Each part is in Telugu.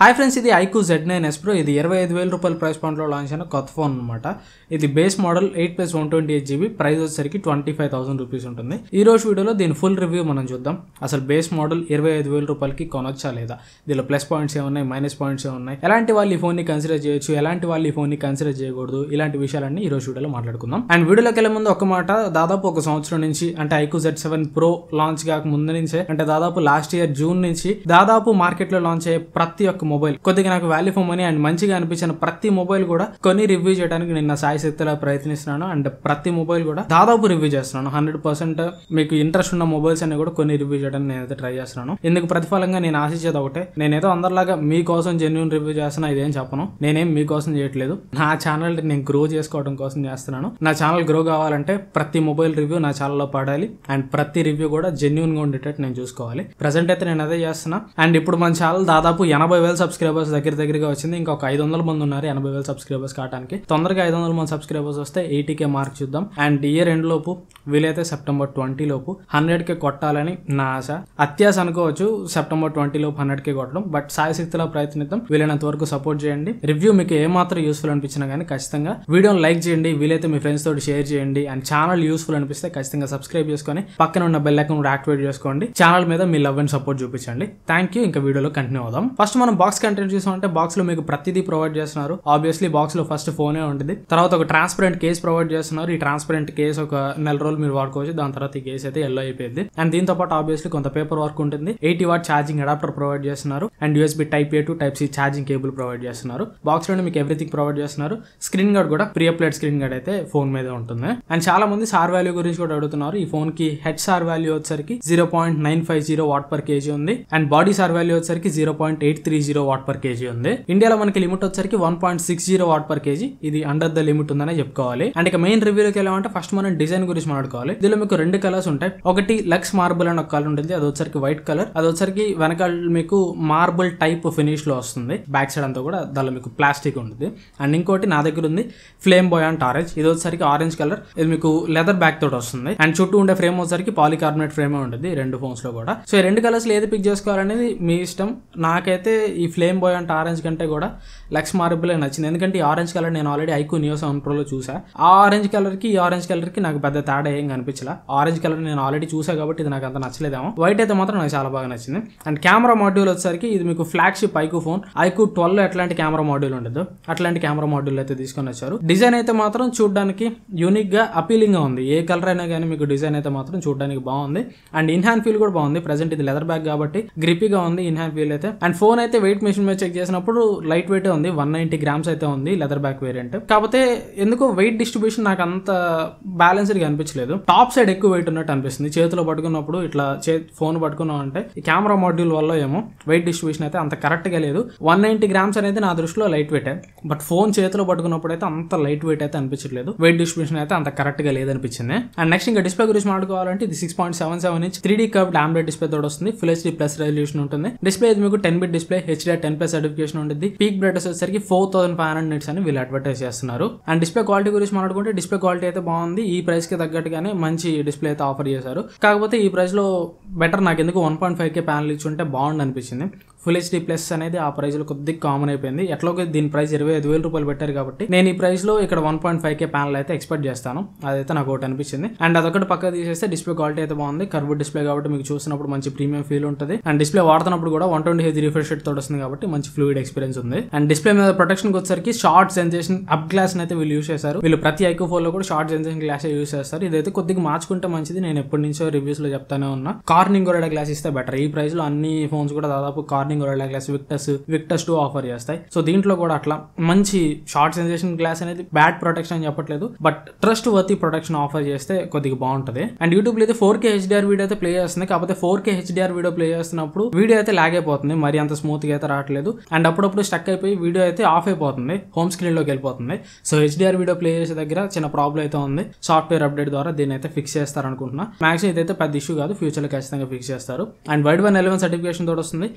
హాయ్ ఫ్రెండ్స్ ఇది iQOO Z nine S pro ఇది ఇరవై ఐదు వేల రూపాయల ప్రైస్ పాయింట్లో లాంచ్ అయిన కొత్త ఫోన్ అనమాట ఇది base model eight plus one twenty eight GB price వచ్చేసరికి ట్వంటీ ఫైవ్ థౌసండ్ రూపీస్ ఉంటుంది ఈ రోజు వీడియోలో దీని ఫుల్ రివ్యూ మనం చూద్దాం అసలు బేస్ మోడల్ ఇరవై ఐదు వేల రూపాయలకి కొనొచ్చా లేదా దీనిలో ప్లస్ పాయింట్స్ ఏమున్నాయి మైనస్ పాయింట్స్ ఏమున్నాయి ఎలాంటి వాళ్ళు ఈ ఫోన్ని కన్సిడర్ చేయొచ్చు ఎలాంటి వాళ్ళు ఈ ఫోన్ని కన్సిడర్ చేయకూడదు ఇలాంటి విషయాలన్నీ ఈ రోజు వీడియోలో మాట్లాడుకుందాం అండ్ వీడియోలోకి వెళ్ళే ముందు ఒక మాట దాదాపు ఒక సంవత్సరం నుంచి అంటే iQOO Z seven pro launch కాక ముందు నుంచే అంటే దాదాపు లాస్ట్ ఇయర్ జూన్ నుంచి దాదాపు మార్కెట్ లో లాంచ్ అయ్యే ప్రతి ఒక్క మొబైల్ కొద్దిగా నాకు వాల్యూ ఫర్ మనీ అండ్ మంచిగా అనిపించిన ప్రతి మొబైల్ కూడా కొన్ని రివ్యూ చేయడానికి నేను నా సాయి శక్తిలా ప్రయత్నిస్తున్నాను అండ్ ప్రతి మొబైల్ కూడా దాదాపు రివ్యూ చేస్తున్నాను హండ్రెడ్ పర్సెంట్ మీకు ఇంట్రెస్ట్ ఉన్న మొబైల్స్ అన్ని కూడా కొన్ని రివ్యూ చేయడానికి నేనైతే ట్రై చేస్తున్నాను ఇందుకు ప్రతిఫలంగా నేను ఆశించేది ఒకటే నేనేదో అందరిలాగా మీకోసం జెన్యున్ రివ్యూ చేస్తున్నా ఇదేం చెప్పను నేనేం మీకోసం చేయట్లేదు నా ఛానల్ నేను గ్రో చేసుకోవడం కోసం చేస్తున్నాను నా ఛానల్ గ్రో కావాలంటే ప్రతి మొబైల్ రివ్యూ నా ఛానల్లో పడాలి అండ్ ప్రతి రివ్యూ కూడా జెన్యున్ గా ఉండేటట్టు నేను చూసుకోవాలి ప్రజెంట్ అయితే నేను అదే చేస్తున్నా అండ్ ఇప్పుడు మన ఛానల్ దాదాపు ఎనభై వేల సబ్స్క్రైబర్స్ దగ్గర దగ్గరగా వచ్చింది ఇంకొక ఐదు వందల మంది ఉన్నారు ఎనభై వేల సబ్స్క్రైబర్స్ కావడానికి తొందరగా ఐదు వందల మంది సబ్స్క్రైబర్స్ వస్తే ఎయిటీ కే మార్క్ చూద్దాం అండ్ ఇయర్ ఎండ్ లోపు వీలైతే సెప్టెంబర్ ట్వంటీ లోపు హండ్రెడ్ కే కొట్టాలని నా ఆశ అత్యాశ అనుకోవచ్చు సెప్టెంబర్ ట్వంటీ లోపు హండ్రెడ్ కే కొట్టడం బట్ సాయి శక్తిలో ప్రయత్నిద్దాం వీలైనంత వరకు సపోర్ట్ చేయండి రివ్యూ మీకు ఏమాత్రం యూస్ఫుల్ అనిపించినా కానీ ఖచ్చితంగా వీడియోని లైక్ చేయండి వీలైతే మీ ఫ్రెండ్స్ తోటి షేర్ చేయండి అండ్ ఛానల్ యూస్ఫుల్ అనిపిస్తే ఖచ్చితంగా సబ్స్క్రైబ్ చేసుకొని పక్కన ఉన్న బెల్ ఐకాన్ కూడా యాక్టివేట్ చేసుకోండి ఛానల్ మీద మీ లవ్ అండ్ సపోర్ట్ చూపించండి థ్యాంక్ యూ ఇంకా వీడియోలో కంటిన్యూ అవుదాం ఫస్ట్ మనం బాక్స్ కంటెంట్ చూసామంటే బాక్స్ లో మీకు ప్రతిదీ ప్రొవైడ్ చేస్తున్నారు ఆబ్వియస్లీ బాక్స్ లో ఫస్ట్ ఫోనే ఉంటుంది తర్వాత ఒక ట్రాన్స్పరెంట్ కేస్ ప్రొవైడ్ చేస్తున్నారు ఈ ట్రాన్స్పరెంట్ కేస్ ఒక నెల రోజులు మీరు వాడుకోవచ్చు దాని తర్వాత ఈ కేస్ అయితే ఎల్లో అయిపోయింది అండ్ దీంతో పాటు ఆబ్వియస్లీ కొంత పేపర్ వర్క్ ఉంటుంది eighty watt charging adapter provide చేస్తున్నారు and USB type A to type C charging cable provide చేస్తున్నారు బాక్స్ లోనే మీకు ఎవ్రీథింగ్ ప్రొవైడ్ చేస్తున్నారు స్క్రీన్ గార్డ్ కూడా ప్రీ అప్లైడ్ స్క్రీన్ గార్డ్ అయితే ఫోన్ మీద ఉంటుంది అండ్ చాలా మంది సార్ వాల్యూ గురించి కూడా అడుగుతున్నారు ఈ ఫోన్ కి హెడ్ సార్ వాల్యూ వచ్చేసరికి zero point nine five zero watt per KG ఉంది అండ్ బాడీ సార్ వాల్యూ వచ్చేసరికి zero point eight three zero watt per KG ఉంది ఇండియాలో మనకి లిమిట్ వచ్చేసరికి one point six zero watt per KG ఇది అండర్ ద లిమిట్ ఉందనే చెప్పుకోవాలి అండ్ ఇక మెయిన్ రివ్యూలోకి వెళ్ళామంటే ఫస్ట్ మనం డిజైన్ గురించి మాట్లాడుకోవాలి దీనిలో మీకు రెండు కలర్స్ ఉంటాయి ఒకటి లక్స్ మార్బుల్ అని ఒక కలర్ ఉంటుంది అది వచ్చరికి వైట్ కలర్ అది వచ్చరికి వెనకాల మీకు మార్బుల్ టైప్ ఫినిష్ లో వస్తుంది బ్యాక్ సైడ్ అంతా కూడా దానిలో మీకు ప్లాస్టిక్ ఉంటుంది అండ్ ఇంకోటి నా దగ్గర ఉంది ఫ్లేమ్ బాయ్ అండ్ ఆరెంజ్ ఇది వచ్చరికి ఆరెంజ్ కలర్ ఇది మీకు లెదర్ బ్యాక్ తోటి వస్తుంది అండ్ చుట్టూ ఉండే ఫ్రేమ్ వచ్చరికి పాలికార్బోనేట్ ఫ్రేమ్ ఉంటుంది రెండు ఫోన్స్ లో కూడా సో ఈ రెండు కలర్స్ ఏది పిక్ చేసుకోవాలనేది మీ ఇష్టం నాకైతే ఈ ఫ్లేమ్ బాయ్ అండ్ ఆరెంజ్ కంటే కూడా లక్స్ మార్బుల్ నచ్చింది ఎందుకంటే ఈ ఆరెంజ్ కలర్ నేను ఆల్రెడీ ఐకూ నియో సెవెన్ ప్రోలో చూసా ఆ ఆరెంజ్ కలర్ కి ఈ ఆరెంజ్ కలర్ కి నాకు పెద్ద తేడా ఏం కనిపించలా ఆరెంజ్ కలర్ నేను ఆల్రెడీ చూసా కాబట్టి ఇది నాకు అంత నచ్చలేదేమో వైట్ అయితే మాత్రం నాకు చాలా బాగా నచ్చింది అండ్ కెమెరా మాడ్యూల్ వచ్చేసరికి ఇది మీకు flagship iQOO phone iQOO twelve ఎట్లాంటి కెమెరా మాడ్యూల్ ఉండదు అట్లాంటి కెమెరా మాడ్యూల్ అయితే తీసుకొని వచ్చారు డిజైన్ అయితే మాత్రం చూడడానికి యూనిక్ గా అపీలింగ్ గా ఉంది ఏ కలర్ అయినా కానీ మీకు డిజైన్ అయితే మాత్రం చూడడానికి బాగుంది అండ్ ఇన్ హ్యాండ్ ఫీల్ కూడా బాగుంది ప్రజెంట్ ఇది లెదర్ బ్యాగ్ కాబట్టి గ్రిపీగా ఉంది ఇన్ హ్యాండ్ ఫీల్ అయితే అండ్ ఫోన్ అయితే వెయిట్ మెషిన్ మీద చెక్ చేసినప్పుడు లైట్ వెయిట్ ఉంది వన్ నైన్టీ గ్రామ్స్ అయితే ఉంది లెదర్ బ్యాక్ వేరియంట్ కాకపోతే ఎందుకో వెయిట్ డిస్ట్రిబ్యూషన్ నాకు అంత బ్యాలెన్స్డ్ గా అనిపించలేదు టాప్ సైడ్ ఎక్కువ వెయిట్ ఉన్నట్టు అనిపిస్తుంది చేతిలో పట్టుకున్నప్పుడు ఇట్లా చే ఫోన్ పట్టుకున్నాం అంటే ఈ కెమెరా మాడ్యూల్ వల్ల ఏమో వెయిట్ డిస్ట్రిబ్యూషన్ అయితే అంత కరెక్ట్ గా లేదు వన్ నైన్టీ గ్రామ్స్ అనేది నా దృష్టిలో లైట్ వెయిట్ బట్ ఫోన్ చేతిలో పట్టుకున్నప్పుడు అయితే అంత లైట్ వెయిట్ అయితే అనిపించట్లేదు వెయిట్ డిస్ట్రిబ్యూషన్ అయితే అంత కరెక్ట్ గా లేదనిపించింది అండ్ నెక్స్ట్ ఇంకా డిస్ప్లే గురించి మాట్లాడుకోవాలంటే ఇది six point seven seven inch three D curve AMOLED display తోడు వస్తుంది ఫుల్ హెచ్డీ ప్లస్ రెజల్యూషన్ ఉంటుంది డిస్ప్లే ఇది మీకు ten bit display HD ten plus certification ఉంటుంది పీక్ బ్రైట్నెస్ వచ్చేసరికి four thousand five hundred nits అని వీళ్ళు అడ్వర్టైజ్ చేస్తున్నారు అండ్ డిస్ప్లే క్వాలిటీ గురించి మాట్లాడుకుంటే డిస్ప్లే క్వాలిటీ అయితే బాగుంది ఈ ప్రైస్ కి తగ్గట్టుగానే మంచి డిస్ప్లే అయితే ఆఫర్ చేశారు కాకపోతే ఈ ప్రైస్ లో బెటర్ నాకు ఎందుకు one point five K panel ఇచ్చి ఉంటే బాగుంది అనిపించింది ఫుల్ హెచ్డీ ప్లస్ అనేది ఆ ప్రైస్ లో కొద్దిగా కామన్ అయిపోయింది ఎట్లాగో దీని ప్రైస్ ఇరవై ఐదు వేల రూపాయలు పెట్టారు కాబట్టి నేను ఈ ప్రైస్ లో ఇక్కడ one point five K panel అయితే ఎక్స్పెక్ట్ చేస్తాను అదైతే నాకు ఒకటి అనిపించింది అండ్ అదొకటి పక్క తీసేస్తే డిస్ప్లే క్వాలిటీ అయితే బాగుంది కర్వ్ డిస్ప్లే కాబట్టి మీకు చూసినప్పుడు మంచి ప్రీమియం ఫీల్ ఉంటుంది అండ్ డిస్ప్లే వాడుతున్నప్పుడు కూడా one twenty H refresh rate తోటి వస్తుంది కాబట్టి మంచి ఫ్లూయిడ్ ఎక్స్పీరియన్స్ ఉంది అండ్ డిస్ప్లే మీద ప్రొటెక్షన్ వచ్చేసరికి షార్ట్ సెన్సేషన్ అప్ గ్లాస్ అయితే వీళ్ళు యూస్ చేశారు వీళ్ళు ప్రతి ఐకో ఫోన్ లో కూడా షార్ట్ సెన్సేషన్ గ్లాస్ యూస్ చేస్తారు ఇదైతే కొద్దిగా మార్చుకుంటే మంచిది నేను ఎప్పటి నుంచో రివ్యూస్ లో చెప్తానే ఉన్నా కార్నింగ్ ఒరేడా గ్లాస్ ఇస్తే బెటర్ ఈ ప్రైస్ లో అన్ని ఫోన్స్ కూడా దాదాపు కార్నింగ్ ఒరేడా glass Victus Victus two offer చేస్తాయి సో దీంట్లో కూడా అట్లా మంచి షార్ట్ సెన్సేషన్ గ్లాస్ అనేది బ్యాడ్ ప్రొటెక్షన్ అని చెప్పట్లేదు but trustworthy protection offer చేస్తే కొద్దిగా బాగుంటది అండ్ యూట్యూబ్ లో అయితే ఫోర్ కే హెచ్డిఆర్ వీడియో అయితే ప్లే చేస్తుంది కాకపోతే four K HDR video play చేస్తున్నప్పుడు వీడియో అయితే లాగ్ అయిపోతుంది మరి అంత స్మూత్ గా అయితే రావట్లేదు అండ్ అప్పుడప్పుడు స్టక్ అయిపోయి వీడియో అయితే ఆఫ్ అయిపోతుంది హోమ్ స్క్రీన్ లోకి వెళ్ళిపోతుంది సో హెచ్డిఆర్ వీడియో ప్లే చేసే దగ్గర చిన్న ప్రాబ్లం అయితే ఉంది సాఫ్ట్వేర్ అప్డేట్ ద్వారా దీన్ని అయితే ఫిక్స్ చేస్తారు అనుకుంటున్నా మ్యాక్సిమం ఇదైతే పెద్ద ఇష్యూ కాదు ఫ్యూచర్ లో ఖచ్చితంగా ఫిక్స్ చేస్తారు and Widevine L1 certification తోటి వస్తుంది Amazon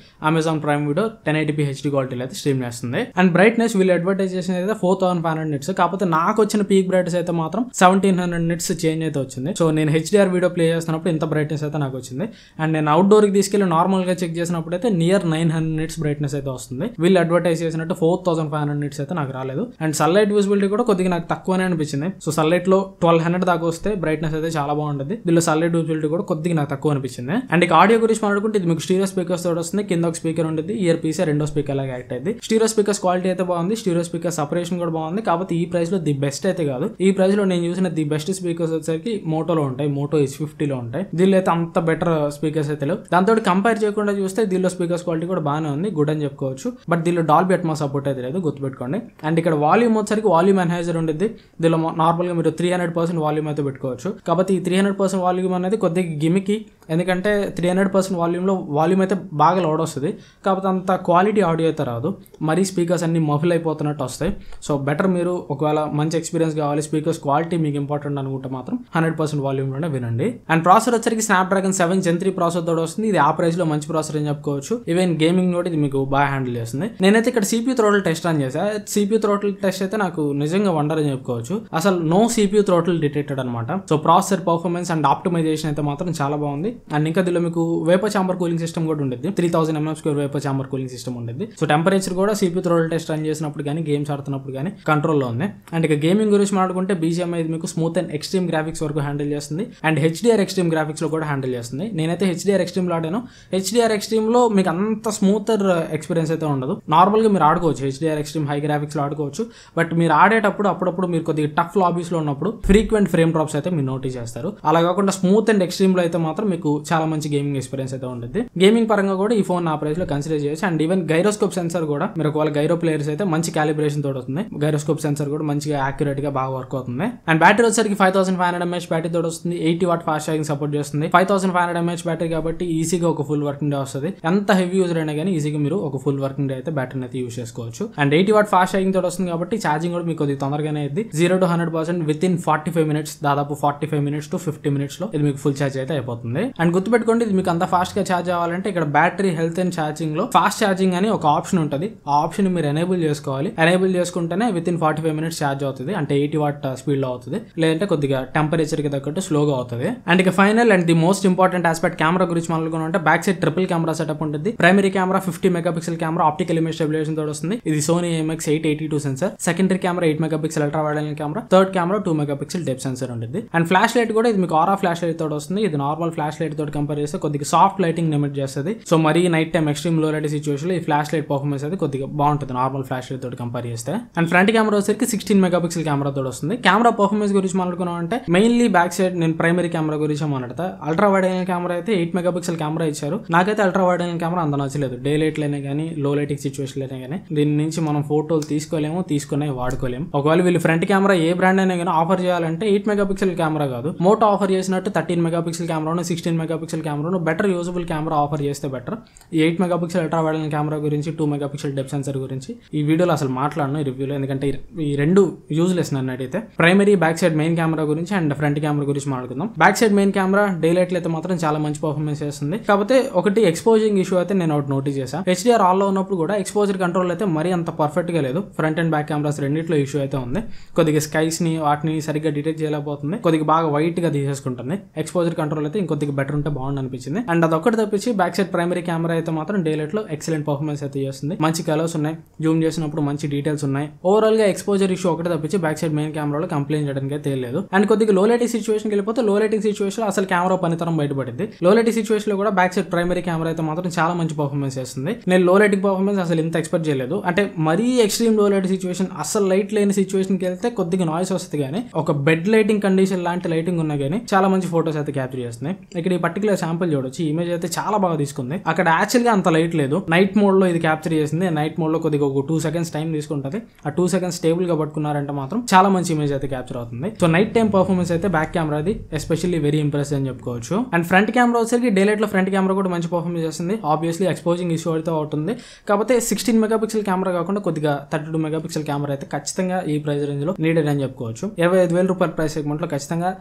Amazon Prime Video ten eighty P HD క్వాలిటీలో అయితే స్ట్రీమ్ చేస్తుంది అండ్ బ్రైట్నెస్ వీళ్ళు అడ్వర్టైజ్ చేసిన అయితే four thousand five hundred nits కాకపోతే నాకు వచ్చిన పీక్ బ్రైట్నెస్ అయితే మాత్రం సెవెంటీన్ హండ్రెడ్ నిట్స్ చేంజ్ అయితే వచ్చింది సో నేను హెచ్డిఆర్ వీడియో ప్లే చేస్తున్నప్పుడు ఇంత బ్రైట్నెస్ అయితే నాకు వచ్చింది అండ్ నేను అవుట్డోర్కి తీసుకెళ్లి నార్మల్గా చెక్ చేసినప్పుడు అయితే near nine hundred nits brightness అయితే వస్తుంది వీళ్ళు అడ్వర్టైజ్ చేసినట్టు four thousand five hundred nits అయితే నాకు రాలేదు అండ్ సన్లైట్ విజిబిలిటీ కూడా కొద్దిగా నాకు తక్కువనే అనిపించింది సో సన్లైట్ లో ట్వెల్వ్ హండ్రెడ్ దాకా వస్తే బ్రైట్నెస్ అయితే చాలా బాగుంటుంది దీనిలో సన్లైట్ విజిబిలిటీ కూడా కొద్దిగా నాకు తక్కువ అనిపించింది అండ్ ఇక ఆడియో గురించి మాట్లాడుకుంటే ఇది మీకు స్టీరియో స్పీకర్స్ తోటి వస్తుంది కింద ఒక స్పీకర్ ఉంటుంది ఇయర్ పీస్ రెండో స్పీకర్ లాగా యాక్ట్ అయింది స్టీరియో స్పీకర్స్ క్వాలిటీ అయితే బాగుంది స్టీరియో స్పీకర్ సపరేషన్ కూడా బాగుంది కాకపోతే ఈ ప్రైస్ లో ది బెస్ట్ అయితే కాదు ఈ ప్రైస్ లో నేను చూసిన ది బెస్ట్ స్పీకర్స్ వచ్చేసరికి మోటోలో ఉంటాయి మోటో ఎస్ ఫిఫ్టీలో ఉంటాయి దీనిలో అయితే అంత బెటర్ స్పీకర్స్ అయితే లేవు దాంతో కంపేర్ చేయకుండా చూస్తే దీనిలో స్పీకర్స్ క్వాలిటీ కూడా బాగానే ఉంది గుడ్ అని చెప్పుకోవచ్చు బట్ దీనిలో డాల్బీ అట్మా సపోర్ట్ అయితే లేదు గుర్తుపెట్టుకోండి అండ్ ఇక్కడ వాల్యూమ్ వచ్చేసరికి వాల్యూమ్ ఎన్హైజర్ ఉంటుంది దీనిలో నార్మల్గా మీరు త్రీ హండ్రెడ్ పర్సెంట్ వాల్యూమ్ అయితే పెట్టుకోవచ్చు కాబట్టి ఈ త్రీ హండ్రెడ్ పర్సెంట్ వాల్యూమ్ అనేది కొద్దిగా గిమికి ఎందుకంటే త్రీ హండ్రెడ్ పర్సెంట్ వాల్యూమ్లో వాల్యూమ్ అయితే బాగా లోడ్ వస్తుంది కాకపోతే అంత క్వాలిటీ ఆడియో అయితే రాదు మరీ స్పీకర్స్ అన్ని మఫిల్ అయిపోతున్నట్టు వస్తాయి సో బెటర్ మీరు ఒకవేళ మంచి ఎక్స్పీరియన్స్ కావాలి స్పీకర్స్ క్వాలిటీ మీకు ఇంపార్టెంట్ అనుకుంటే మాత్రం హండ్రెడ్ పర్సెంట్ వాల్యూమ్లోనే వినండి అండ్ ప్రాసెసర్ వచ్చరికి Snapdragon seven gen three processor తోడు వస్తుంది ఇది ఆ ప్రైస్ లో మంచి ప్రాసెసర్ అని చెప్పుకోవచ్చు ఈవెన్ గేమింగ్ కూడా ఇది మీకు బాగా హ్యాండిల్ చేస్తుంది నేనైతే ఇక్కడ సిపియూ థ్రోటల్ టెస్ట్ రన్ చేసా సిపియూ థ్రోటల్ టెస్ట్ అయితే నాకు నిజంగా వండర్ అని చెప్పుకోవచ్చు అసలు నో సిపియూ థ్రోటల్ డిటెక్టెడ్ అనమాట so processor performance and optimisation అయితే మాత్రం చాలా బాగుంది అండ్ ఇంకా దీనిలో మీకు వేపర్ చాంబర్ కూలింగ్ సిస్టమ్ కూడా ఉంటుంది three thousand mm square vapour chamber cooling system ఉంటుంది సో టెంపరేచర్ కూడా సిపియూ థ్రోటల్ టెస్ట్ రన్ చేసినప్పుడు కానీ గేమ్స్ ఆడుతున్నప్పుడు కానీ కంట్రోల్లో ఉంది అండ్ ఇక గేమింగ్ గురించి మాట్లాడుకుంటే బీజిఎంఐ ఇది మీకు స్మూత్ అండ్ ఎక్స్ట్రీమ్ గ్రాఫిక్స్ వరకు హ్యాండిల్ చేస్తుంది అండ్ హెచ్డిఆర్ ఎక్స్ట్రీమ్ గ్రాఫిక్స్ లో కూడా హ్యాండిల్ చేస్తుంది నేనైతే హెచ్డిఆర్ ఎక్స్ట్రీమ్ లో ఆడాను హెచ్డిఆర్ ఎక్స్ట్రీమ్ లో మీకు అంత స్మూతర్ ఎక్స్పీరియన్స్ అయితే ఉండదు నార్మల్ గా మీరు ఆడుకోవచ్చు హెచ్డిఆర్ ఎక్స్ట్రీమ్ హై గ్రాఫిక్స్ లో ఆడుకోవచ్చు బట్ మీరు ఆడేటప్పుడు అప్పుడప్పుడు మీరు కొద్దిగా టఫ్ లాబీస్ లో ఉన్నప్పుడు ఫ్రీక్వెంట్ ఫ్రేమ్ డ్రాప్స్ అయితే మీరు నోటీస్ చేస్తారు అలా కాకుండా స్మూత్ అండ్ ఎక్స్ట్రీమ్ లో అయితే మాత్రం మీకు చాలా మంచి గేమింగ్ ఎక్స్పీరియన్స్ అయితే ఉంటుంది గేమింగ్ పరంగా కూడా ఈ ఫోన్ నా ప్రైస్ లో కన్సిడర్ చేయొచ్చు అండ్ ఈవెన్ గైరోస్కోప్ సెన్సర్ కూడా మీరు ఒకవేళ గైరో ప్లేయర్స్ అయితే మంచి క్యాలిబ్రేషన్ తోటి వస్తుంది గైరోస్కోప్ సెన్సర్ కూడా మంచిగా యాక్యురేట్ గా బాగా వర్క్ అవుతుంది అండ్ బ్యాటరీ వచ్చేసరికి five thousand five hundred mAh battery తోటి వస్తుంది eighty watt fast charging support చేస్తుంది five thousand five hundred mAh battery కాబట్టి ఈజీగా ఒక ఫుల్ వర్కింగ్ డే వస్తుంది ఎంత హెవీ యూజర్ అయినా కానీ ఈజీగా మీరు ఒక ఫుల్ వర్కింగ్ డే అయితే బ్యాటరీని అయితే యూస్ చేసుకోవచ్చు and eighty watt fast charging తోటి వస్తుంది కాబట్టి ఛార్జింగ్ కూడా మీకు కొద్దిగా తొందరగానే అయింది zero to hundred percent within forty five minutes దాదాపు forty five minutes to fifty minutes లో ఇది మీకు ఫుల్ ఛార్జ్ అయితే అయిపోతుంది అండ్ గుర్తుపెట్టుకోండి ఇది మీకు అంత ఫాస్ట్ గా ఛార్జ్ అవ్వాలంటే ఇక్కడ బ్యాటరీ హెల్త్ అండ్ ఛార్జింగ్ లో ఫాస్ట్ ఛార్జింగ్ అని ఒక ఆప్షన్ ఉంటుంది ఆ ఆప్షన్ మీరు ఎనేబుల్ చేసుకోవాలి ఎనేబుల్ చేసుకుంటేనే within forty five minutes charge అవుతుంది అంటే ఎయిటీ వాట్ స్పీడ్ లో అవుతుంది లేదంటే కొద్దిగా టెంపరేచర్ కి తగ్గట్టు స్లోగా అవుతుంది అండ్ ఇక final and the most important aspect camera గురించి మాట్లాడుకుంటే back side triple camera setup ఉంటుంది primary camera fifty megapixel camera optical image stabilisation తోటి వస్తుంది ఇది Sony MX eight eighty two sensor secondary camera eight megapixel ultra wide camera third camera two megapixel depth sensor ఉంటుంది అండ్ ఫ్లాష్ లైట్ కూడా ఇది మీకు ఆరా ఫ్లాష్ లైట్ తోటి వస్తుంది ఇది నార్మల్ ఫ్లాష్ లైట్ తోటి కంపేర్ చేస్తే కొద్దిగా సాఫ్ట్ లైటింగ్ ఎమిట్ చేస్తుంది సో మరీ night time extreme low light situation లో ఈ ఫ్లాష్ లైట్ పర్ఫార్మెన్స్ అయితే కొద్దిగా బాగుంటుంది నార్మల్ ఫ్లాష్ లైట్ తోటి కంపేర్ చేస్తే అండ్ ఫ్రంట్ కెమెరా వచ్చేసరికి సిక్స్టీన్ మెగా పిక్సెల్ కెమెరా తోటి వస్తుంది కెమెరా పర్ఫార్మెన్స్ గురించి మాట్లాడుకున్నాం అంటే మెయిన్లీ బ్యాక్ సైడ్ నేను ప్రైమరీ కెమెరా గురించి మాట్లాడతా అల్ట్రా వైడ్ యాంగిల్ కెమెరా అయితే ఎయిట్ మెగా పిక్సెల్ కెమెరా ఇచ్చారు నాకైతే అల్ట్రా వైడ్ యాంగిల్ కెమెరా అంత నచ్చలేదు డే లైట్ లోనే కానీ లో లైటింగ్ సిచువేషన్ లోనే కానీ దీని నుంచి మనం ఫోటోలు తీసుకోలేము తీసుకునే వాడుకోలేము ఒకవేళ వీళ్ళు ఫ్రంట్ కెమెరా ఏ బ్రాండ్ అయినా కానీ ఆఫర్ చేయాలంటే ఎయిట్ మెగా పిక్సెల్ కెమెరా కాదు మోటో ఆఫర్ చేసినట్టు థర్టీన్ మెగా పిక్సెల్ కెమెరాను సిక్స్టీన్ మెగా పిక్సెల్ కెమెరాను బెటర్ యూజబుల్ కెమెరా ఆఫర్ చేస్తే బెటర్ ఈ eight megapixel ultra wide angle camera గురించి two megapixel depth sensor గురించి ఈ వీడియోలో అసలు మాట్లాడను ఈ రివ్యూలో ఎందుకంటే ఈ- ఈ రెండు యూజ్లెస్ నన్ను అడిగితే primary back side main camera గురించి అండ్ ఫ్రంట్ కెమెరా గురించి మాట్లాడుకుందాం back side main camera daylight అయితే మాత్రం చాలా మంచి పర్ఫార్మెన్స్ చేస్తుంది కాకపోతే ఒకటి ఎక్స్పోజింగ్ ఇష్యూ అయితే నేను ఒకటి నోటీస్ చేశాను హెచ్డిఆర్ ఆల్ లో ఉన్నప్పుడు కూడా ఎక్స్పోజర్ కంట్రోల్ అయితే మరీ అంత పర్ఫెక్ట్ గా లేదు ఫ్రంట్ అండ్ బ్యాక్ కెమెరాస్ రెండిట్లో ఇష్యూ అయితే ఉంది కొద్దిగా స్కైస్ ని వాటిని సరిగ్గా డిటెక్ట్ చేయలేకపోతుంది కొద్దిగా బాగా వైట్ గా తీసేసుకుంటుంది ఎక్స్పోజర్ కంట్రోల్ అయితే ఇంకొద్దిగా బెటర్ ఉంటే బాగుంది అనిపించింది అండ్ అదొక్కటి తప్పించి బ్యాక్ సైడ్ ప్రైమరీ కెమెరా అయితే మాత్రం డే లైట్ లో ఎక్సలెంట్ పర్ఫార్మెన్స్ అయితే చేస్తుంది మంచి కలర్స్ ఉన్నాయి జూమ్ చేసినప్పుడు మంచి డీటెయిల్స్ ఉన్నాయి ఓవరాల్ గా ఎక్స్పోజర్ ఇష్యూ ఒకటి తప్పించి బ్యాక్ సైడ్ మెయిన్ కెమెరాలో కంప్లైంట్ చేయడానికి అయితే తెలియదు అండ్ కొద్దిగా లో లైటింగ్ సిచువేషన్ వెళ్ళిపోతే లో లైటింగ్ సిచువేషన్ లో అసలు కెమెరా పనితనం బయటపడింది లో లైటింగ్ సిచువేషన్ లో కూడా బ్యాక్ సైడ్ ప్రైమరీ కెమెరా అయితే మాత్రం చాలా మంచి పర్ఫార్మెన్స్ చేస్తుంది నేను లో లైటింగ్ పర్ఫార్మెన్స్ అసలు ఇంత ఎక్స్పెక్ట్ చేయలేదు అంటే మరీ ఎక్స్ట్రీమ్ లో లైట్ సిచువేషన్ అసలు లైట్ లేని సిచువేషన్ కి వెళ్తే కొద్దిగా నాయిస్ వస్తుంది కానీ ఒక బెడ్ లైటింగ్ కండిషన్ లాంటి లైటింగ్ ఉన్నా కానీ చాలా మంచి ఫోటోస్ అయితే క్యాప్చర్ చేస్తున్నాయి ఇక్కడ ఈ పర్టికులర్ శాంపుల్ చూడొచ్చు ఈ ఇమేజ్ అయితే చాలా బాగా తీసుకుంది అక్కడ యాక్చువల్ గా అంత లైట్ లేదు నైట్ మోడ్ లో ఇది క్యాప్చర్ చేసింది నైట్ మోడ్ లో కొద్దిగా ఒక టూ సెకండ్స్ టైం తీసుకుంటది ఆ టూ సెకండ్స్ స్టేబుల్ గా పట్టుకున్నారంటే మాత్రం చాలా మంచి ఇమేజ్ అయితే క్యాప్చర్ అవుతుంది సో నైట్ టైం పర్ఫార్మెన్స్ అయితే బ్యాక్ కెమెరాది ఎస్పెషల్లీ వెరీ ఇంప్రెస్ అని చెప్పుకోవచ్చు అండ్ ఫ్రంట్ కెమెరా వచ్చేసరికి డే లైట్ లో ఫ్రంట్ కెమెరా కూడా మంచి పర్ఫార్మెన్స్ చేస్తుంది ఆబ్వియస్లీ ఎక్స్పోజింగ్ ఇష్యూ అయితే అవుతుంది కాకపోతే సిక్స్టీన్ మెగా పిక్సెల్ కెమెరా కాకుండా కొద్దిగా thirty two megapixel camera అయితే ఖచ్చితంగా ఈ ప్రైస్ రేంజ్ లో నీడెడ్ అని చెప్పుకోవచ్చు ఇరవై ఐదు వేల రూపాయల ప్రైస్ సెగ్మెంట్ లో ఖచ్చితంగా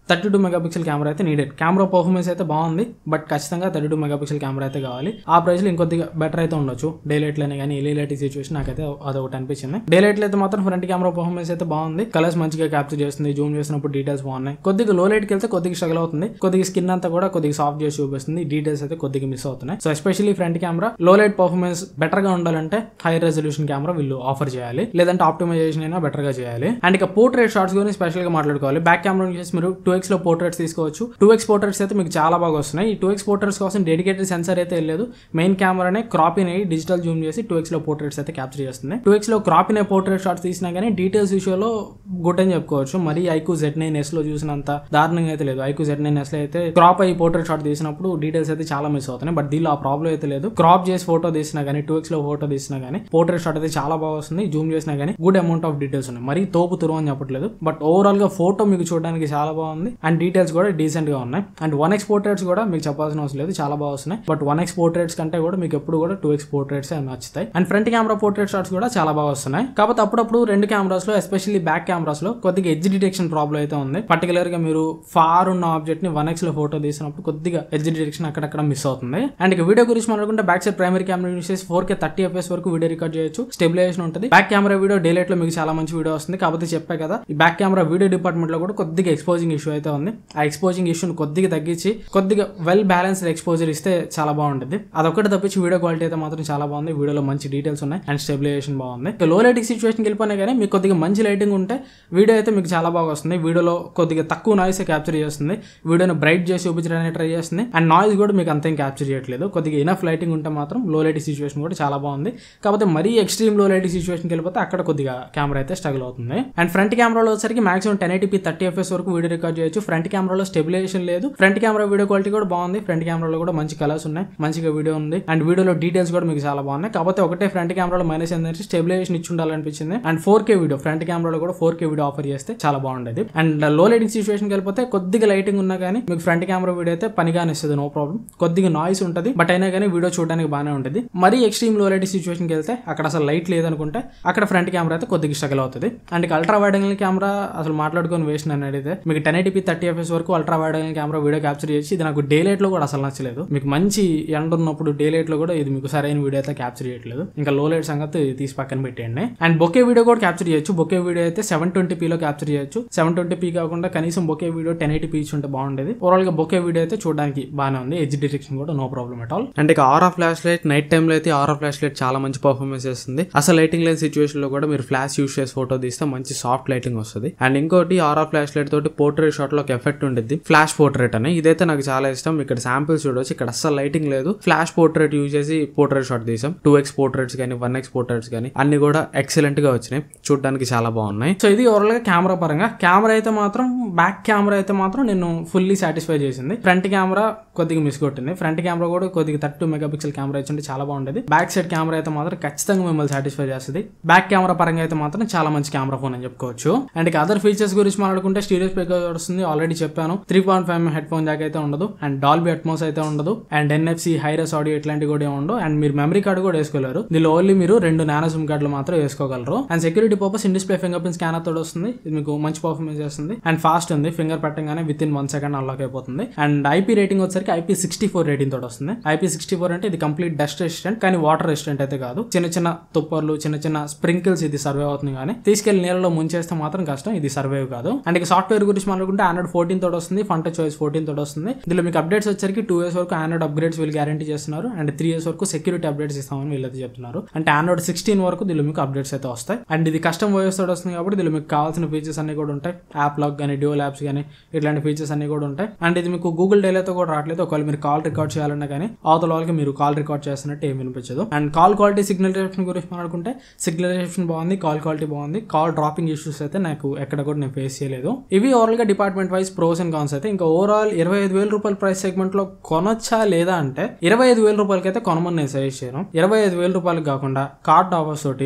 థర్టీ టూ మెగాపిక్సెల్ కెమెరా అయితే నీడెడ్ కెమెరా పర్ఫార్మెన్స్ అయితే బాగుంది బట్ ఖచ్చితంగా థర్టీ టూ మెగాపిక్సెల్ కెమెరా అయితే కావాలి ఆ ప్రైస్లో ఇంకొద్దిగా బెటర్ అయితే ఉండొచ్చు డే లైట్లోనే కానీ ఎల్ఈ లైట్ సిచ్యువేషన్ నాకైతే అదొకటి అనిపించింది డే లైట్లో అయితే మాత్రం ఫ్రంట్ కెమెరా పర్ఫార్మెన్స్ అయితే బాగుంది కలర్స్ మంచిగా క్యాప్చర్ చేస్తుంది జూమ్ చేసినప్పుడు డీటెయిల్స్ బాగున్నాయి కొద్దిగా లో లైట్కి వెళ్తే కొద్దిగా స్ట్రగల్ అవుతుంది కొద్దిగా స్కిన్ అంతా కూడా కొద్దిగా సాఫ్ట్ చేసి చూపిస్తుంది డీటెయిల్స్ అయితే కొద్దిగా మిస్ అవుతున్నాయి so especially front camera low light performance better గా ఉండాలంటే హై రెజల్యూషన్ కెమెరా వీళ్ళు ఆఫర్ చేయాలి లేదంటే ఆప్టిమైజేషన్ అయినా బెటర్ గా చేయాలి అండ్ ఇక పోర్ట్రేట్ షాట్స్ గురించి స్పెషల్ గా మాట్లాడుకోవాలి బ్యాక్ కెమెరా నుంచి మీరు టూ ఎక్స్ లో పోర్ట్రేట్స్ తీసుకోవచ్చు టూ ఎక్స్ పోర్ట్రేట్స్ అయితే మీకు చాలా బాగా వస్తున్నాయి ఈ టూ ఎక్స్ పోర్ట్రేట్స్ కోసం డెడికేటెడ్ సెన్సర్ అయితే లేదు మెయిన్ కెమెరానే క్రాపిన్ అయ్యి డిజిటల్ జూమ్ చేసి టూ ఎక్స్ లో పోర్ట్రేట్స్ అయితే క్యాప్చర్ చేస్తుంది టూ ఎక్స్ లో క్రాపిన్ అయ్యి పోర్ట్రేట్ షాట్స్ తీసినా కానీ డీటెయిల్స్ విషయంలో గుడ్ అని చెప్పుకోవచ్చు మరి ఐక్యూ జెడ్ నైన్ ఎస్ లో చూసినంత దారుణంగా అయితే లేదు ఐక్యూ జెడ్ నైన్ ఎస్ లో అయితే క్రాప్ అయ్యి పోర్ట్రేట్ షాట్ తీసినప్పుడు డీటెయిల్స్ అయితే చాలా మిస్ అవుతున్నాయి బట్ దీనిలో ఆ ప్రాబ్లం అయితే లేదు క్రాప్ చేసి ఫోటో తీసినా కానీ టూ ఎక్స్ లో ఫోటో తీసినా కానీ పోర్ట్రేట్ షాట్ అయితే చాలా బాగా వస్తుంది జూమ్ చేసినా కానీ గుడ్ అమౌంట్ ఆఫ్ డీటెయిల్స్ ఉన్నాయి మరి తోపు తురు అని చెప్పట్లేదు బట్ ఓవరాల్ గా ఫోటో మీకు చూడడానికి చాలా బాగుంది అండ్ డీటెయిల్స్ కూడా డీసెంట్ గా ఉన్నాయి అండ్ వన్ ఎక్స్ పోర్ట్రేట్స్ కూడా మీకు చెప్పాల్సిన అవసరం లేదు చాలా బాగా వస్తున్నాయి బట్ వన్ ఎక్స్ పోర్ట్రేట్స్ కంటే కూడా మీకు ఎప్పుడు కూడా టూ ఎక్స్ పోర్ట్రేట్స్ నచ్చుతాయి and front camera portrait shots కూడా చాలా బాగా వస్తున్నాయి కాకపోతే అప్పుడప్పుడు రెండు కెమెరాస్ లో ఎస్పెషల్లీ బ్యాక్ కెమెరాస్ లో కొద్దిగా ఎడ్జ్ డిటెక్షన్ ప్రాబ్లం అయితే ఉంది పర్టికులర్ గా మీరు ఫార్ ఉన్న ఆబ్జెక్ట్ ని వన్ ఎక్స్ లో ఫోటో తీసినప్పుడు కొద్దిగా ఎడ్జ్ డిటెక్షన్ అక్కడక్కడ మిస్ అవుతుంది అండ్ ఇక వీడియో గురించి మాట్లాడుకుంటే back side primary camera use చేసి ఫోర్ కే థర్టీ ఎఫ్ఎస్ వరకు వీడియో రికార్డ్ చేయొచ్చు స్టెబిలైజేషన్ ఉంటుంది బ్యాక్ కెమెరా వీడియో డేలైట్ లో మీకు చాలా మంచి వీడియో వస్తుంది కాకపోతే చెప్పా కదా ఈ బ్యాక్ కెమెరా వీడియో డిపార్ట్మెంట్ లో కూడా కొద్దిగా ఎక్స్పోజింగ్ ఇష్యూ అయితే ఉంది ఆ ఎక్స్పోజింగ్ ఇష్యూని కొద్దిగా తగ్గించి కొద్దిగా వెల్ బ్యాలెన్స్డ్ ఎక్స్పోజర్ ఇస్తే చాలా బాగుంటుంది అదొకటి తప్పించి వీడియో క్వాలిటీ అయితే మాత్రం చాలా బాగుంది వీడియోలో మంచి డీటెయిల్స్ ఉన్నాయి అండ్ స్టెబిలైజేషన్ బాగుంది ఇక లో లైటింగ్ సిచ్యువేషన్కి వెళ్ళిపోయినా కానీ మీకు కొద్దిగా మంచి లైటింగ్ ఉంటే వీడియో అయితే మీకు చాలా బాగా వస్తుంది వీడియోలో కొద్దిగా తక్కువ నాయిస్ క్యాప్చర్ చేస్తుంది వీడియోని బ్రైట్ చేసి చూపించడానికి ట్రై చేస్తుంది అండ్ నాయిస్ కూడా మీకు అంతేం క్యాప్చర్ చేయట్లేదు కొద్దిగా ఇనఫ్ లైటింగ్ ఉంటే మాత్రం లో లైటింగ్ సిచ్యువేషన్ కూడా చాలా బాగుంది కాకపోతే మరీ ఎక్స్ట్రీమ్ లో లైటింగ్ సిచ్యువేషన్కి వెళ్ళిపోతే అక్కడ కొద్దిగా కెమెరా అయితే స్ట్రగుల్ అవుతుంది అండ్ ఫ్రంట్ కెమెరాలో వచ్చరికి maximum ten eighty P thirty FPS వరకు వీడియో రికార్డ్ చేయొచ్చు ఫ్రంట్ కెమెరాలో స్టెబిలైజేషన్ లేదు ఫ్రంట్ కెమెరా వీడియో క్వాలిటీ కూడా బాగుంది ఫ్రంట్ కెమెరాలో కూడా మంచి కలర్స్ ఉన్నాయి మంచిగా వీడియో ఉంది అండ్ వీడియోలో డీటెయిల్స్ కూడా మీకు చాలా బాగున్నాయి కాకపోతే ఒకటే ఫ్రంట్ కెమెరాలో మైనస్ ఏంటంటే స్టెబిలైజేషన్ ఇచ్చి ఉండాలనిపించింది and four K video front కెమెరాలో కూడా ఫోర్ కే వీడియో ఆఫర్ చేస్తే చాలా బాగుండేది అండ్ లో లైటింగ్ సిచ్యువేషన్కి వెళ్ళిపోతే కొద్దిగా లైటింగ్ ఉన్నా కానీ మీకు ఫ్రంట్ కెమెరా వీడియో అయితే పనిగానే ఇస్తుంది నో ప్రాబ్లం కొద్దిగా నాయిస్ ఉంటుంది బట్ అయినా కానీ వీడియో చూడడానికి బాగానే ఉంటుంది మరీ ఎక్స్ట్రీమ్ లో లైటింగ్ సిచ్యువేషన్కి వెళ్తే అక్కడ అసలు లైట్ లేదనుకుంటే అక్కడ ఫ్రంట్ కెమెరా అయితే కొద్దిగా స్ట్రగల్ అవుతుంది అండ్ ఇక అల్ట్రా వైడ్ యాంగిల్ కెమెరా అసలు మాట్లాడుకొని వేస్ట్ అని అడిగితే మీకు టెన్ ఎయిటీపీ థర్టీ ఎఫ్ఎస్ వరకు ultra wide angle camera video capture చేసి ఇది నాకు డే లైట్ లో కూడా అసలు నచ్చలేదు మీకు మంచి ఎండ ఉన్నప్పుడు డే లైట్ లో కూడా ఇది మీకు సరైన వీడియో అయితే క్యాప్చర్ చేయట్లేదు ఇంకా లో లైట్ సంగతి తీసి పక్కన పెట్టేయండి అండ్ బొకే వీడియో కూడా క్యాప్చర్ చేయొచ్చు బొకే వీడియో అయితే సెవెన్ ట్వంటీ పీలో క్యాప్చర్ చేయొచ్చు సెవెన్ ట్వంటీ పీ కాకుండా కనీసం bokeh video ten eighty P ఉంటే బాగుండేది ఓవరాల్ గా బొకే వీడియో అయితే చూడడానికి బాగానే ఉంది ఎడ్జ్ డిటెక్షన్ కూడా no problem at all and ఇక aura flash light night టైంలో అయితే ఆర్ ఆఫ్ ఫ్లాష్ లైట్ చాలా మంచి పర్ఫార్మెన్స్ చేస్తుంది అసలు లైటింగ్ లేని సిచ్యువేషన్ లో కూడా మీరు ఫ్లాష్ యూస్ చేసి ఫోటో తీస్తే మంచి సాఫ్ట్ లైటింగ్ వస్తుంది అండ్ ఇంకోటి ఆర్ ఆఫ్ ఫ్లాష్ లైట్ తోటి పోర్ట్రేట్ షాట్ లో ఒక ఎఫెక్ట్ ఉంటుంది ఫ్లాష్ పోర్ట్రేట్ అని ఇదైతే నాకు చాలా ఇష్టం ఇక్కడ శాంపిల్స్ చూడవచ్చు ఇక్కడ అస్సలు లైటింగ్ లేదు ఫ్లాష్ పోర్ట్రేట్ యూజ్ చేసి పోర్ట్రేట్ షాట్ తీసాం టూ ఎక్స్ పోర్ట్రేట్స్ కానీ వన్ ఎక్స్ పోర్ట్రేట్స్ కానీ అన్ని కూడా ఎక్సలెంట్ గా వచ్చినాయి చూడడానికి చాలా బాగున్నాయి సో ఇది ఓవరాల్ గా కెమెరా పరంగా కెమెరా అయితే మాత్రం బ్యాక్ కెమెరా అయితే మాత్రం నేను ఫుల్లీ సాటిస్ఫై చేసింది ఫ్రంట్ కెమెరా కొద్దిగా మిస్ కొట్టింది ఫ్రంట్ కెమెరా కూడా కొద్దిగా థర్టీ మెగా పిక్సెల్ కెమెరా ఇచ్చింటే చాలా బాగుండేది బ్యాక్ సైడ్ కెమెరా అయితే మాత్రం ఖచ్చితంగా మిమ్మల్ని సాటిస్ఫై చేస్తుంది బ్యాక్ కెమెరా పరంగా అయితే మాత్రం చాలా మంచి కెమెరా ఫోన్ అని చెప్పుకోవచ్చు అండ్ ఇక అదర్ ఫీచర్స్ గురించి మాట్లాడుకుంటే స్టీరియో స్పీకర్ వస్తుంది ఆల్రెడీ చెప్పాను three point five headphone jack అయితే ఉండదు అండ్ డాల్బీ అట్మోస్ అయితే ఉండదు అండ్ ఎన్ఎఫ్సి హైరస్ ఆడియో ఇట్లాంటివి కూడా ఉండవు అండ్ మీరు మెమరీ కార్డు కూడా వేసుకోలేరు దీనిలో ఓన్లీ మీరు రెండు నానో సిమ్ కార్డులు మాత్రం వేసుకోగలరు and security purpose in display fingerprint scanner తోటి వస్తుంది ఇది మీకు మంచి పర్ఫార్మెన్స్ చేస్తుంది అండ్ ఫాస్ట్ ఉంది ఫింగర్ పెట్టగానే within one second unlock అయిపోతుంది అండ్ ఐపీ రేటింగ్ వచ్చరికి ఐపీ సిక్స్టీ ఫోర్ రేటింగ్ తోటి వస్తుంది ఐపీ సిక్స్టీ ఫోర్ అంటే ఇది కంప్లీట్ డస్ట్ రెసిస్టెంట్ కానీ వాటర్ రెసిస్టెంట్ అయితే కాదు చిన్న చిన్న తుప్పర్లు చిన్న చిన్న స్ప్రింకిల్స్ ఇది సర్వే అవుతుంది కానీ తీసుకెళ్లి నీళ్ళలో ముంచేస్తే మాత్రం కష్టం ఇది సర్వే కాదు అండ్ ఇక సాఫ్ట్వేర్ గురించి మాట్లాడుకుంటే ఆండ్రాయిడ్ ఫోర్టీన్ తోటి వస్తుంది ఫంట చాయిస్ ఫోర్టీన్ తోటి వస్తుంది దీనిలో మీకు అప్డేట్స్ వచ్చరికి టూ ఇయర్స్ వరకు ఆండ్రాయిడ్ అప్గ్రేడ్స్ వీళ్ళు గ్యారంటీ చేస్తున్నారు అండ్ త్రీ ఇయర్స్ వరకు సెక్యూరిటీ అప్డేట్స్ ఇస్తామని వీళ్ళైతే చెప్తున్నారు అంటే ఆండ్రాయిడ్ సిక్స్టీన్ వరకు దీనిలో మీకు అప్డేట్స్ అయితే వస్తాయి అండ్ ఇది కస్టమ్ వాయిస్ తోటి వస్తుంది కాబట్టి దీనిలో మీకు కావాల్సిన ఫీచర్స్ అన్ని కూడా ఉంటాయి యాప్ లాక్ కానీ డ్యూల్ యాప్స్ కానీ ఇట్లాంటి ఫీచర్స్ అన్ని కూడా ఉంటాయి అండ్ ఇది మీకు గూగుల్ డేలతో కూడా రావట్లేదు ఒకవేళ మీరు కాల్ రికార్డ్ చేయాలన్నా కానీ అవతల వాళ్ళకి మీరు కాల్ రికార్డ్ చేస్తున్నట్టు ఏం వినిపించదు and call quality signal reception గురించి మాట్లాడుకుంటే సిగ్నల్ రిసెప్షన్ బాగుంది కాల్ క్వాలిటీ బాగుంది కాల్ డ్రాపింగ్ ఇష్యూస్ అయితే నాకు ఎక్కడ కూడా నేను ఫేస్ చేయలేదు ఇవి ఓవరాల్ గా department wise pros and cons అయితే ఇంకా ఓవరాల్ ఇరవై ఐదు వేల రూపాయల ప్రైస్ సెగ్మెంట్ లో కొనొచ్చా లేదా అంటే ఇరవై ఐదు వేల రూపాయలకి అయితే కొనమని నేను సజెస్ట్ చేయను ఇరవై ఐదు వేల రూపాయలకు కాకుండా కార్డ్ ఆఫర్స్ తోటి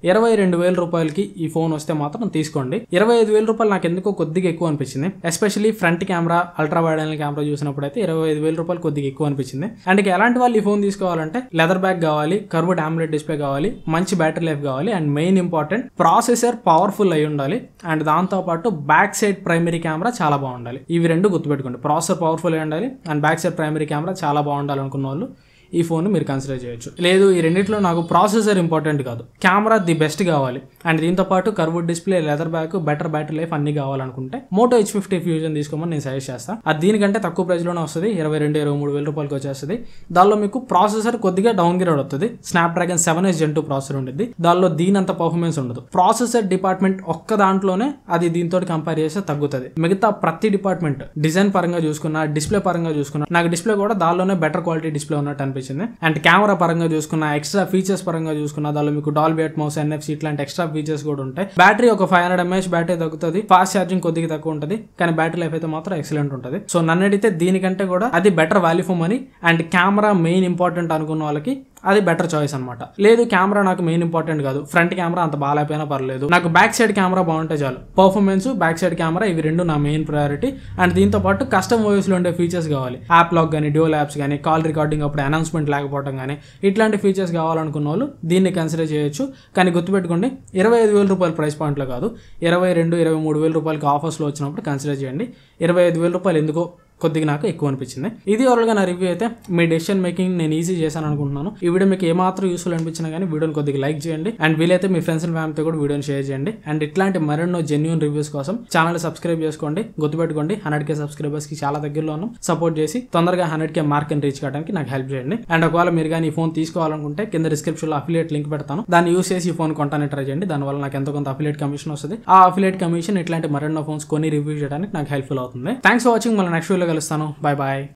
ఇరవై రెండు వేల రూపాయలకి ఈ ఫోన్ వస్తే మాత్రం తీసుకోండి ఇరవై ఐదు వేల రూపాయలు నాకు ఎందుకో కొద్దిగా ఎక్కువ అనిపించింది especially front camera ultra wide angle camera చూసినప్పుడు అయితే ఇరవై ఐదు వేల రూపాయలు కొద్దిగా ఎక్కువ అనిపించింది అండ్ ఇక ఎలాంటి వాళ్ళు ఈ ఫోన్ తీసుకోవాలంటే లెదర్ బ్యాగ్ కావాలి కర్వ్డ్ ఆమ్లెట్ డిస్ప్లే కావాలి మంచి బ్యాటరీ లైఫ్ కావాలి and main important processor powerful అయి ఉండాలి అండ్ దాంతో పాటు బ్యాక్ సైడ్ ప్రైమరీ కెమెరా చాలా బాగుండాలి ఇవి రెండు గుర్తుపెట్టుకోండి ప్రాసెసర్ పవర్ఫుల్ అయి ఉండాలి and back side primary camera చాలా బాగుండాలి అనుకున్న వాళ్ళు ఈ ఫోన్ మీరు కన్సిడర్ చేయొచ్చు లేదు ఈ రెండిట్లో నాకు ప్రాసెసర్ ఇంపార్టెంట్ కాదు కెమెరా ది బెస్ట్ కావాలి అండ్ దీంతో పాటు curved display leather back better battery life అన్ని కావాలనుకుంటే మోటో హెచ్ ఫిఫ్టీ ఫ్యూజన్ తీసుకోమని నేను సజెస్ట్ చేస్తాను అది దీనికంటే తక్కువ ప్రైస్లోనే వస్తుంది ఇరవై రెండు ఇరవై మూడు వేల రూపాయలకి వచ్చేస్తుంది దానిలో మీకు ప్రాసెసర్ కొద్దిగా డౌన్ గ్రేడ్ అవుతుంది Snapdragon seven S gen two processor ఉంటుంది దానిలో దీనంత పర్ఫార్మెన్స్ ఉండదు ప్రాసెసర్ డిపార్ట్మెంట్ ఒక్క దాంట్లోనే అది దీంతో కంపేర్ చేస్తే తగ్గుతుంది మిగతా ప్రతి డిపార్ట్మెంట్ డిజైన్ పరంగా చూసుకున్నా డిస్ప్లే పరంగా చూసుకున్నా నాకు డిస్ప్లే కూడా దానిలోనే బెటర్ క్వాలిటీ డిస్ప్లే ఉన్నట్టు అనిపించింది అండ్ కెమెరా పరంగా చూసుకున్నా ఎక్స్ట్రా ఫీచర్స్ పరంగా చూసుకున్నా దానిలో మీకు డాల్బీ అట్మోస్ ఎన్ఎఫ్సి ఇట్లాంటి ఎక్స్ట్రా ఫీచర్స్ కూడా ఉంటాయి బ్యాటరీ ఒక ఫైవ్ హండ్రెడ్ ఎంఏహెచ్ బ్యాటరీ తగ్గుతుంది ఫాస్ట్ ఛార్జింగ్ కొద్దిగా తక్కువ ఉంటుంది కానీ బ్యాటరీ లైఫ్ అయితే మాత్రం ఎక్సలెంట్ ఉంటుంది సో నన్ను అడిగితే దీనికంటే కూడా అది better value for money and camera main important అనుకున్న వాళ్ళకి అది బెటర్ చాయిస్ అనమాట లేదు కెమెరా నాకు మెయిన్ ఇంపార్టెంట్ కాదు ఫ్రంట్ కెమెరా అంత బాగాలేకపోయినా పర్లేదు నాకు బ్యాక్ సైడ్ కెమెరా బాగుంటే చాలు పర్ఫార్మెన్స్ బ్యాక్ సైడ్ కెమెరా ఇవి రెండు నా మెయిన్ ప్రయారిటీ అండ్ దీంతో పాటు కస్టమ్ వాయిస్లో ఉండే ఫీచర్స్ కావాలి యాప్ లాక్ కానీ డ్యూల్ యాప్స్ కానీ కాల్ రికార్డింగ్ అప్పుడు అనౌన్స్మెంట్ లేకపోవడం కానీ ఇట్లాంటి ఫీచర్స్ కావాలనుకున్న వాళ్ళు దీన్ని కన్సిడర్ చేయొచ్చు కానీ గుర్తుపెట్టుకోండి ఇరవై ఐదు వేల రూపాయల ప్రైస్ పాయింట్లో కాదు ఇరవై రెండు ఇరవై మూడు వేల రూపాయలకి ఆఫర్స్లో వచ్చినప్పుడు కన్సిడర్ చేయండి ఇరవై ఐదు వేల రూపాయలు ఎందుకో కొద్దిగా నాకు ఎక్కువ అనిపించింది ఇది ఓవరాల్గా నా రివ్యూ అయితే మీ డెసిషన్ మేకింగ్ నేను ఈజీ చేశాను అనుకుంటున్నాను ఈ వీడియో మీకు ఏమాత్రం యూస్ఫుల్ అనిపించినా కానీ వీడియోని కొద్దిగా లైక్ చేయండి అండ్ వీలైతే మీ ఫ్రెండ్స్ అండ్ ఫ్యామిలీతో కూడా వీడియోని షేర్ చేయండి అండ్ ఇట్లాంటి మరెన్నో జెన్యున్ రివ్యూస్ కోసం ఛానల్ సబ్స్క్రైబ్ చేసుకోండి గుర్తుపెట్టుకోండి హండ్రెడ్ కే సబ్స్క్రైబర్స్ కి చాలా దగ్గరలో ఉన్నాం సపోర్ట్ చేసి తొందరగా హండ్రెడ్ కే మార్క్ అని రీచ్ కావడానికి నాకు హెల్ప్ చేయండి అండ్ ఒకవేళ మీరు కానీ ఈ ఫోన్ తీసుకోవాలనుకుంటే కింద డిస్క్రిప్షన్ లో అఫిలియేట్ లింక్ పెడతాను దాన్ని యూస్ చేసి ఈ ఫోన్ కొంటానే ట్రై చేయండి దానివల్ల నాకు ఎంతో కొంత అఫిలియేట్ కమిషన్ వస్తుంది ఆ అఫిలియేట్ కమిషన్ ఇట్లాంటి మరెన్నో ఫోన్స్ కొని రివ్యూ చేయడానికి నాకు హెల్ప్ఫుల్ అవుతుంది థ్యాంక్స్ ఫర్ వాచింగ్ మళ్ళీ నెక్స్ట్ వీడియో కలుస్తాను బై బాయ్